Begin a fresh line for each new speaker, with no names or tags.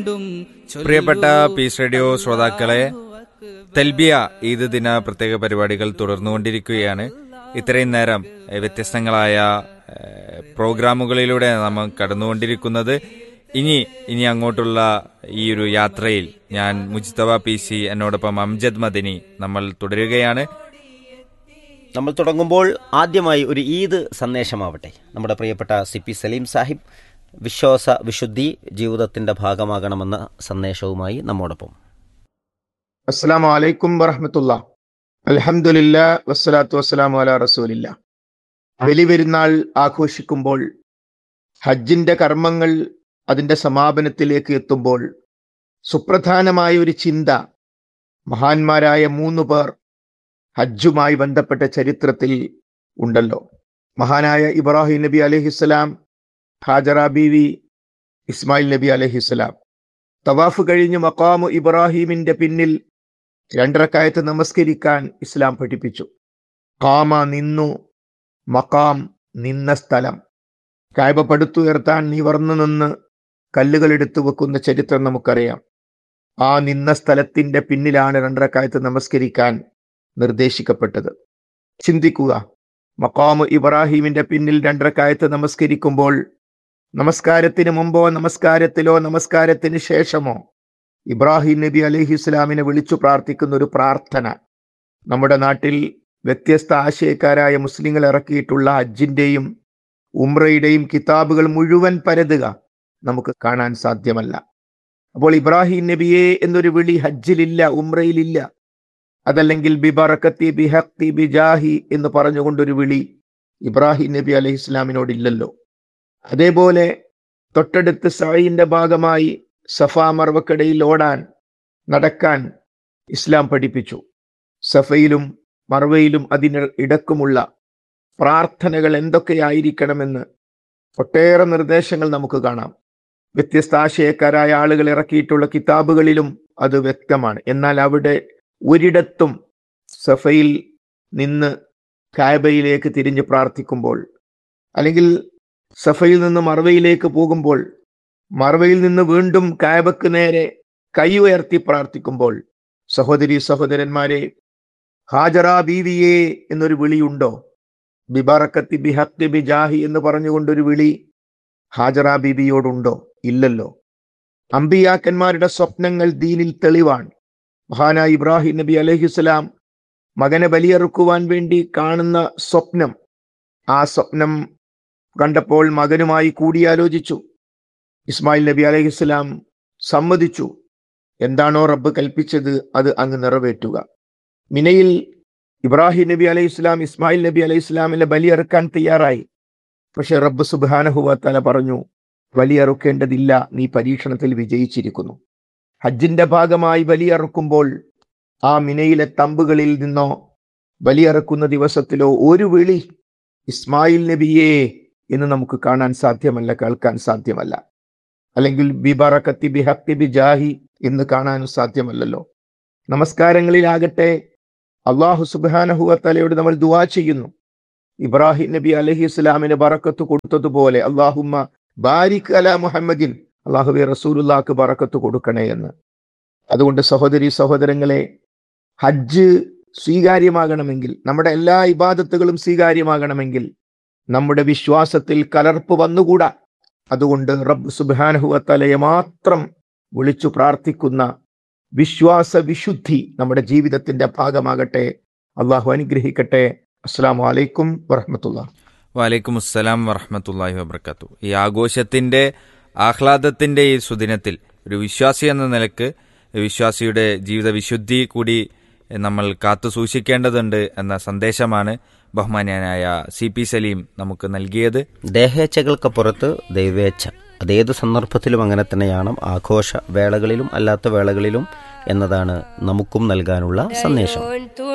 പ്രിയപ്പെട്ട piece radio ശ്രോതാക്കളെ തെൽബിയ ഈദ് ദിന പ്രത്യേക പരിപാടികൾ തുടർന്നുകൊണ്ടിരിക്കുകയാണ് ഇത്രയും നേരം എ, വ്യത്യസ്തങ്ങളായ എ, പ്രോഗ്രാമുകളിലൂടെ നമ്മൾ കടന്നുകൊണ്ടിരിക്കുന്നത് ഇനി ഇനി അങ്ങോട്ടുള്ള ഈ ഒരു യാത്രയിൽ ഞാൻ മുജ്തബ പി സി എന്നോടൊപ്പം അംജദ് മദിനി നമ്മൾ തുടരുകയാണ്
നമ്മൾ തുടങ്ങുമ്പോൾ ആദ്യമായി ഒരു ഈദ് സന്ദേശമാവട്ടെ നമ്മുടെ പ്രിയപ്പെട്ട സി പി സലീം സാഹിബ് വിശ്വാസ വിശുദ്ധി ജീവിതത്തിന്റെ ഭാഗമാകണമെന്ന സന്ദേശവുമായി നമ്മോടൊപ്പം
അസ്സാം വലൈക്കും വറഹമത്തുള്ള അലഹമുല്ല വസ്സലാത്തു വസ്സലാമു അല റസൂലില്ല ബലിപെരുന്നാൾ ആഘോഷിക്കുമ്പോൾ ഹജ്ജിന്റെ കർമ്മങ്ങൾ അതിന്റെ സമാപനത്തിലേക്ക് എത്തുമ്പോൾ സുപ്രധാനമായ ഒരു ചിന്ത മഹാന്മാരായ മൂന്ന് പേർ ഹജ്ജുമായി ബന്ധപ്പെട്ട ചരിത്രത്തിൽ ഉണ്ടല്ലോ മഹാനായ ഇബ്രാഹിം നബി അലഹിസ്സലാം ഹാജറ ബീവി ഇസ്മായിൽ നബി അലഹിസ്സലാം തവാഫ് കഴിഞ്ഞ് മക്കാമു ഇബ്രാഹിമിന്റെ പിന്നിൽ രണ്ടരക്കായത്ത് നമസ്കരിക്കാൻ ഇസ്ലാം പഠിപ്പിച്ചു കാമ നിന്നു മക്കാം നിന്ന സ്ഥലം കായബ പടുത്തുയർത്താൻ നിവർന്നു നിന്ന് കല്ലുകൾ എടുത്തു വെക്കുന്ന ചരിത്രം നമുക്കറിയാം ആ നിന്ന സ്ഥലത്തിന്റെ പിന്നിലാണ് രണ്ടരക്കായത്ത് നമസ്കരിക്കാൻ നിർദ്ദേശിക്കപ്പെട്ടത് ചിന്തിക്കുക മക്കാമു ഇബ്രാഹിമിന്റെ പിന്നിൽ രണ്ടരക്കായത്ത് നമസ്കരിക്കുമ്പോൾ നമസ്കാരത്തിന് മുമ്പോ നമസ്കാരത്തിലോ നമസ്കാരത്തിന് ശേഷമോ ഇബ്രാഹിം നബി അലൈഹി ഇസ്ലാമിനെ വിളിച്ചു പ്രാർത്ഥിക്കുന്ന ഒരു പ്രാർത്ഥന നമ്മുടെ നാട്ടിൽ വ്യത്യസ്ത ആശയക്കാരായ മുസ്ലിങ്ങൾ ഇറക്കിയിട്ടുള്ള ഹജ്ജിന്റെയും ഉംറയുടെയും കിതാബുകൾ മുഴുവൻ പരതുക നമുക്ക് കാണാൻ സാധ്യമല്ല അപ്പോൾ ഇബ്രാഹിം നബിയെ എന്നൊരു വിളി ഹജ്ജിലില്ല ഉംറയിലില്ല അതല്ലെങ്കിൽ ബിബറക്കത്തി ബിഹക്തി ബിജാഹി എന്ന് പറഞ്ഞുകൊണ്ടൊരു വിളി ഇബ്രാഹിം നബി അലൈഹി ഇസ്ലാമിനോടില്ലല്ലോ അതേപോലെ തൊട്ടടുത്ത് സൈന്റെ ഭാഗമായി സഫാ മർവക്കടയിൽ ഓടാൻ നടക്കാൻ ഇസ്ലാം പഠിപ്പിച്ചു സഫയിലും മർവയിലും അതിന് ഇടക്കുമുള്ള പ്രാർത്ഥനകൾ എന്തൊക്കെയായിരിക്കണമെന്ന് ഒട്ടേറെ നിർദ്ദേശങ്ങൾ നമുക്ക് കാണാം വ്യത്യസ്ത ആശയക്കാരായ ആളുകൾ ഇറക്കിയിട്ടുള്ള കിതാബുകളിലും അത് വ്യക്തമാണ് എന്നാൽ അവിടെ ഒരിടത്തും സഫയിൽ നിന്ന് കായബയിലേക്ക് തിരിഞ്ഞ് പ്രാർത്ഥിക്കുമ്പോൾ അല്ലെങ്കിൽ സഫയിൽ നിന്ന് മർവയിലേക്ക് പോകുമ്പോൾ മർവയിൽ നിന്ന് വീണ്ടും കായബക്ക് നേരെ കൈ ഉയർത്തി പ്രാർത്ഥിക്കുമ്പോൾ സഹോദരി സഹോദരന്മാരെ ഹാജറ ബീവിയെ എന്നൊരു വിളിയുണ്ടോ ബിബറക്കത്തി ബിഹത്തി ബിജാഹി എന്ന് പറഞ്ഞുകൊണ്ടൊരു വിളി ഹാജറ ബീബിയോടുണ്ടോ ഇല്ലല്ലോ അമ്പിയാക്കന്മാരുടെ സ്വപ്നങ്ങൾ ദീനിൽ തെളിവാണ് മഹാനായ ഇബ്രാഹിം നബി അലഹിസ്സലാം മകനെ ബലിയെറുക്കുവാൻ വേണ്ടി കാണുന്ന സ്വപ്നം ആ സ്വപ്നം കണ്ടപ്പോൾ മകനുമായി കൂടിയാലോചിച്ചു ഇസ്മായിൽ നബി അലഹിസ്സലാം സമ്മതിച്ചു എന്താണോ റബ്ബ് കൽപ്പിച്ചത് അത് അങ്ങ് നിറവേറ്റുക മിനയിൽ ഇബ്രാഹിം നബി അലൈഹി ഇസ്ലാം ഇസ്മായിൽ നബി അലൈഹി ഇസ്ലാമിനെ ബലിയെറുക്കാൻ തയ്യാറായി പക്ഷെ റബ്ബ് സുബാനഹുവത്തല പറഞ്ഞു ബലിയെറുക്കേണ്ടതില്ല നീ പരീക്ഷണത്തിൽ വിജയിച്ചിരിക്കുന്നു ഹജ്ജിന്റെ ഭാഗമായി ബലിയറുക്കുമ്പോൾ ആ മിനയിലെ തമ്പുകളിൽ നിന്നോ ബലിയറക്കുന്ന ദിവസത്തിലോ ഒരു വിളി ഇസ്മായിൽ നബിയേ എന്ന് നമുക്ക് കാണാൻ സാധ്യമല്ല കേൾക്കാൻ സാധ്യമല്ല അല്ലെങ്കിൽ ബിബറക്കത്തി ബിഹത്തി ബിജാഹി എന്ന് കാണാനും സാധ്യമല്ലല്ലോ നമസ്കാരങ്ങളിലാകട്ടെ അള്ളാഹു സുബാനഹുവത്തലയോട് നമ്മൾ ദുവാ ചെയ്യുന്നു ഇബ്രാഹിം നബി അലഹി ഇസ്ലാമിന് ബറക്കത്ത് കൊടുത്തതുപോലെ അള്ളാഹുമ്മ ബാരിക് അല മുഹമ്മദിൻ അള്ളാഹുബി റസൂലുല്ലാക്ക് ബറക്കത്ത് കൊടുക്കണേ എന്ന് അതുകൊണ്ട് സഹോദരി സഹോദരങ്ങളെ ഹജ്ജ് സ്വീകാര്യമാകണമെങ്കിൽ നമ്മുടെ എല്ലാ ഇബാദത്തുകളും സ്വീകാര്യമാകണമെങ്കിൽ നമ്മുടെ വിശ്വാസത്തിൽ കലർപ്പ് വന്നുകൂടാ അതുകൊണ്ട് റബ്ബ് സുബാനഹുവത്തലയെ മാത്രം വിളിച്ചു പ്രാർത്ഥിക്കുന്ന വിശ്വാസ വിശുദ്ധി നമ്മുടെ ജീവിതത്തിന്റെ ഭാഗമാകട്ടെ അള്ളാഹു അനുഗ്രഹിക്കട്ടെ അസ്സാം വലൈക്കും വറഹമത്തുള്ള
വലൈക്കും അസ്സലാം വറഹമത്തല്ലാഹി വബർക്കാത്തു ഈ ആഘോഷത്തിന്റെ ആഹ്ലാദത്തിന്റെ ഈ സുദിനത്തിൽ ഒരു വിശ്വാസി എന്ന നിലക്ക് വിശ്വാസിയുടെ ജീവിത വിശുദ്ധി കൂടി നമ്മൾ കാത്തു സൂക്ഷിക്കേണ്ടതുണ്ട് എന്ന സന്ദേശമാണ് ബഹുമാന്യനായ സി പി സലീം നമുക്ക് നൽകിയത്
ദേഹേച്ഛകൾക്കപ്പുറത്ത് ദൈവേച്ഛ അതേത് സന്ദർഭത്തിലും അങ്ങനെ തന്നെയാണ് ആഘോഷ വേളകളിലും അല്ലാത്ത വേളകളിലും എന്നതാണ് നമുക്കും നൽകാനുള്ള സന്ദേശം